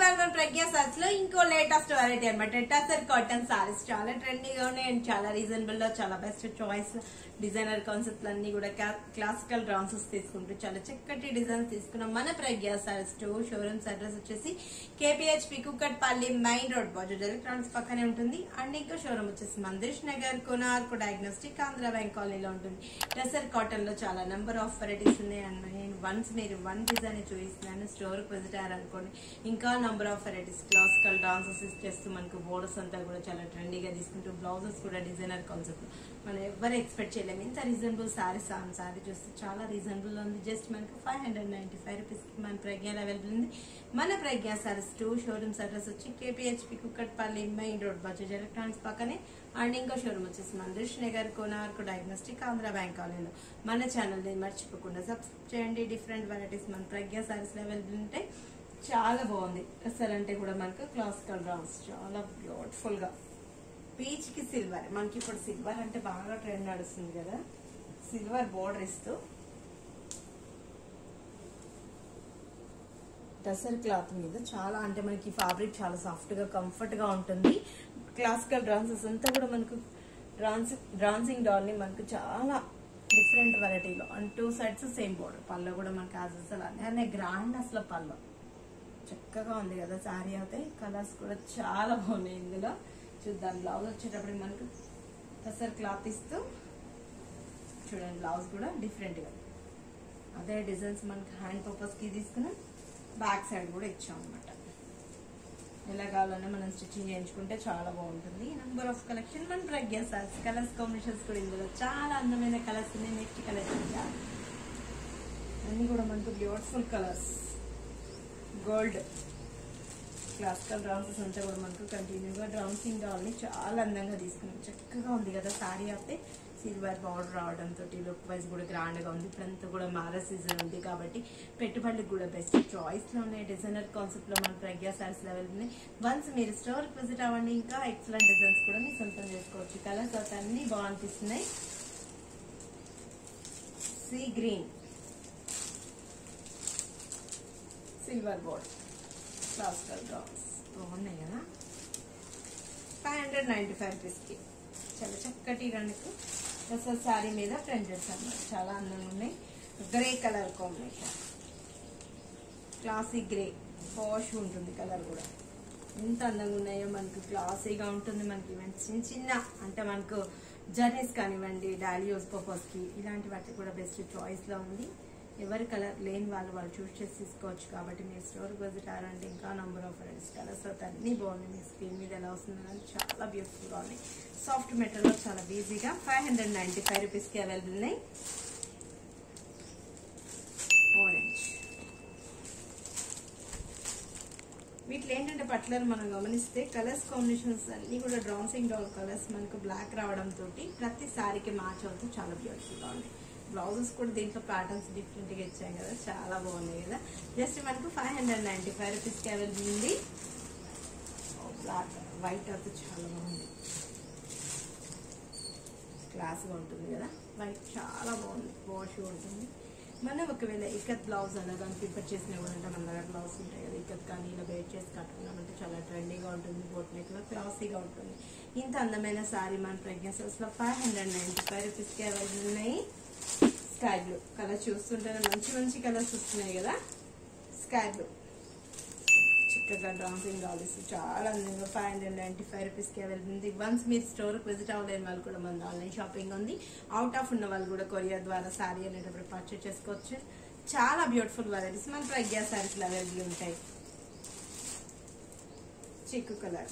ఇవాళ మన ప్రజ్ఞా సారీస్ లో ఇంకో లేటెస్ట్ వెరైటీ అనమాట టసర్ కాటన్ సారీస్ చాలా ట్రెండీగా ఉన్నాయి అండ్ చాలా రీజనబుల్ లో చాలా బెస్ట్ చాయిస్ డిజైనర్ కాన్సెప్ట్ అన్ని కూడా క్లాసికల్ డ్రాన్సెస్ తీసుకుంటూ చాలా చక్కటి డిజైన్స్ తీసుకున్నాం మన Pragna sarees two showrooms address వచ్చేసి KPH Kukatpally main road Bajaj electronics పక్కనే ఉంటుంది అండ్ ఇంకా షోరూమ్ వచ్చేసి మందిష్ నగర్ కోనార్క్ డయాగ్నోస్టిక్ ఆంధ్ర బ్యాంక్ కాలనీలో ఉంటుంది టసర్ కాటన్ లో చాలా నెంబర్ ఆఫ్ వెరైటీస్ ఉన్నాయి అండ్ నేను వన్స్ మీరు వన్ డిజైన్ చూపిస్తున్నాను స్టోర్ కి విజిట్ అయ్యారనుకోండి ఇంకా number of varieties classical dances చేస్తూ మనకు బోర్డర్స్ అంతా కూడా చాలా ట్రెండీగా తీసుకుంటూ బ్లౌజెస్ కూడా డిజైనర్ కాన్సెప్ట్ మనం ఎవరు ఎక్స్పెక్ట్ చేయలేము ఇంత రీజనబుల్ సారీస్ ఆ సారీ చూస్తే చాలా రీజనబుల్ ఉంది జస్ట్ మనకు five hundred ninety five rupees కి మన ప్రజ్ఞాలో అవైలబుల్ ఉంది మన Pragna sarees two showrooms address వచ్చి KPHB Kukatpally main road Bajaj electronics పక్కనే అండ్ ఇంకో షోరూమ్ వచ్చేసి మందిష్ నగర్ కోనార్క్ డయాగ్నోస్టిక్ ఆంధ్ర బ్యాంక్ కాలనీలో మన ఛానల్ ని మర్చిపోకుండా సబ్స్క్రైబ్ చేయండి డిఫరెంట్ వెరైటీస్ మన ప్రజ్ఞా సారీస్ అవైలబుల్ ఉంటాయి చాలా బాగుంది అసలు అంటే కూడా మనకు క్లాసికల్ డ్రాన్స్ చాలా బ్యూటిఫుల్ గా పీచ్ కి సిల్వర్ మనకి ఇప్పుడు సిల్వర్ అంటే బాగా ట్రెండ్ నడుస్తుంది కదా సిల్వర్ బోర్డర్ ఇస్తూ టసర్ క్లాత్ మీద చాలా అంటే మనకి ఫ్యాబ్రిక్ చాలా సాఫ్ట్ గా కంఫర్ట్ గా ఉంటుంది క్లాసికల్ డ్రాన్సెస్ అంతా కూడా మనకు డ్రాన్స్ డ్రాన్సింగ్ డాల్ ని మనకు చాలా డిఫరెంట్ వెరైటీలో and two sides same border పళ్ళు కూడా మనకి యాజ్ అసలు అనే గ్రాండ్ అసలు పళ్ళు చక్కగా ఉంది కదా శారీ అయితే కలర్స్ కూడా చాలా బాగున్నాయి ఇందులో చూద్దాం బ్లౌజ్ వచ్చేటప్పటికి మనకు టసర్ క్లాత్ ఇస్తూ చూడండి బ్లౌజ్ కూడా డిఫరెంట్ గా అదే డిజైన్స్ మనకి హ్యాండ్ పర్పస్ కి తీసుకున్నాం బ్యాక్ సైడ్ కూడా ఇచ్చాం అనమాట ఎలా కావాలన్నా మనం స్టిచ్చింగ్ చేయించుకుంటే చాలా బాగుంటుంది నెంబర్ ఆఫ్ కలెక్షన్ మన ప్రజ్ఞా సార్స్ కలర్స్ కాంబినేషన్స్ కూడా ఇందులో చాలా అందమైన కలర్స్ ఉన్నాయి నెక్స్ట్ కలర్ చూద్దాం అన్ని కూడా మనకు beautiful colours gold classical dances అంతా కూడా మనకు కంటిన్యూగా డ్రాన్సింగ్ డాల్ని చాలా అందంగా తీసుకున్నాం చక్కగా ఉంది కదా సారీ అయితే సిల్వర్ బార్డర్ రావడంతో లుక్ వైజ్ కూడా గ్రాండ్ గా ఉంది ఇప్పుడంతా కూడా మార సీజన్ ఉంది కాబట్టి పెట్టుబడులకు కూడా బెస్ట్ చాయిస్ లో ఉన్నాయి డిజైనర్ కాన్సెప్ట్ లో మన ప్రజ్ఞా సారీస్ లెవెల్ ఉన్నాయి వన్స్ మీరు స్టోర్ కి విజిట్ అవ్వండి ఇంకా ఎక్సలెంట్ డిజైన్స్ కూడా మీరు సొంతం చేసుకోవచ్చు కలర్స్ అయితే అన్ని బాగునిపిస్తున్నాయి sea green silver border classical డ్రాప్స్ బాగున్నాయి కదా ఫైవ్ హండ్రెడ్ నైంటీ ఫైవ్ రూపీస్కి చాలా చక్కటి రంగుకు అసలు శారీ మీద ప్రింటెడ్స్ అన్నమాట చాలా అందంగా ఉన్నాయి grey colour combination classic grey posh ఉంటుంది కలర్ కూడా ఎంత అందంగా ఉన్నాయో మనకు క్లాసీగా ఉంటుంది మనకి ఇవన్నీ చిన్న చిన్న అంటే మనకు జర్నీస్ కానివ్వండి డైలీ యూస్ పర్పస్కి ఇలాంటి వాటికి కూడా బెస్ట్ చాయిస్లో ఉంది ఎవరి కలర్ లేని వాళ్ళు వాళ్ళు చూస్ చేసి తీసుకోవచ్చు కాబట్టి మీరు స్టోర్కి విజిట్ అవ్వాలంటే ఇంకా నంబర్ ఆఫ్ ఫ్రెండ్స్ కలర్స్ అయితే అన్నీ బాగున్నాయి మీ స్క్రీన్ మీద ఎలా వస్తుందని చాలా బ్యూటిఫుల్గా ఉన్నాయి సాఫ్ట్ మెటీరియల్ చాలా ఈజీగా ఫైవ్ హండ్రెడ్ నైంటీ ఫైవ్ రూపీస్కి అవైలబుల్ ఉన్నాయి ఆరెంజ్ వీటిలో ఏంటంటే పట్లర్ మనం గమనిస్తే కలర్స్ కాంబినేషన్స్ అన్ని కూడా డ్రాన్సింగ్ డాల్ కలర్స్ మనకు బ్లాక్ రావడం తోటి ప్రతి సారీకి మ్యాచ్ అవుతూ చాలా బ్యూటిఫుల్గా ఉన్నాయి బ్లౌజెస్ కూడా దీంట్లో ప్యాటర్న్స్ డిఫరెంట్ గా ఇచ్చాం కదా చాలా బాగున్నాయి కదా జస్ట్ మనకు five hundred ninety five rupees కి అవైలబుల్ ఉంది బ్లాక్ వైట్ అయితే చాలా బాగుంది క్లాస్ గా ఉంటుంది కదా వైట్ చాలా బాగుంది వాష్ ఉంటుంది మనం ఒకవేళ ఇక్కత్ బ్లౌజ్ అలా కానీ ప్రిపేర్ చేసిన కూడా మన దగ్గర బ్లౌజ్ ఉంటాయి కదా ఇక్కత్ కానీ ఇలా వెయిట్ చేసి కట్టుకున్నామంటే చాలా ట్రెండీగా ఉంటుంది బోట్ నెక్ లో క్లాసీగా ఉంటుంది ఇంత అందమైన సారీ మన ప్రెగ్నెన్సీస్ లో five hundred ninety five rupees కి అవైలబుల్ ఉన్నాయి స్కై బ్లూ కలర్ చూస్తుంటేనే మంచి మంచి కలర్స్ వస్తున్నాయి కదా స్కై బ్లూ చక్కగా డ్రాన్సింగ్ డాలీస్ చాలా అందంగా ఫైవ్ హండ్రెడ్ నైన్టీ ఫైవ్ రూపీస్కి అవైలబుల్ ఉంది వన్స్ మీరు స్టోర్కి విజిట్ అవ్వలేని వాళ్ళు కూడా మన ఆన్లైన్ షాపింగ్ ఉంది అవుట్ ఆఫ్ ఉన్న వాళ్ళు కూడా కొరియర్ ద్వారా శారీ అనేటప్పుడు పర్చేస్ చేసుకోవచ్చు చాలా బ్యూటిఫుల్ వెరైటీస్ మన ప్రజ్ఞా శారీస్లో అవైలబుల్ ఉంటాయి చిక్కు కలర్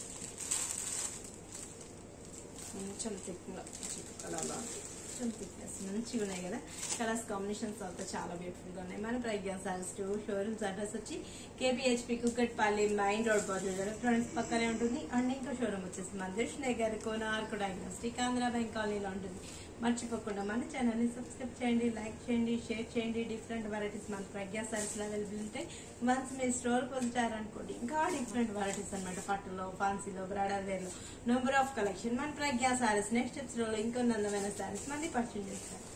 కొంచెం చిక్కు చిక్కు కలర్లో ఉంది కొంచెం థిక్నెస్ మంచిగా ఉన్నాయి కదా కలర్స్ కాంబినేషన్స్ అంతా చాలా బ్యూటిఫుల్ గా ఉన్నాయి మన Pragna sarees two showrooms address వచ్చి KPHB Kukatpally main road Bajaj electronics పక్కనే ఉంటుంది అండ్ ఇంకో షోరూమ్ వచ్చేసి మందిష్ నగర్ కోనార్క్ డయాగ్నోస్టిక్ ఆంధ్ర బ్యాంక్ కాలనీలో ఉంటుంది మర్చిపోకుండా మన ఛానల్ ని సబ్స్క్రైబ్ చేయండి లైక్ చేయండి షేర్ చేయండి డిఫరెంట్ వెరైటీస్ మన ప్రజ్ఞా సారీస్ లో అవైలబుల్ ఉంటాయి వన్స్ మీరు స్టోర్ పొందుతారనుకోండి ఇంకా డిఫరెంట్ వెరైటీస్ అనమాట పట్టులో ఫాన్సీలో బ్రాడర్ వేర్ లో నెంబర్ ఆఫ్ కలెక్షన్ మన ప్రజ్ఞా సారీస్ నెక్స్ట్ లో ఇంకొన్ని అందమైన సారీస్ మళ్ళీ పర్చేజ్ చేస్తారు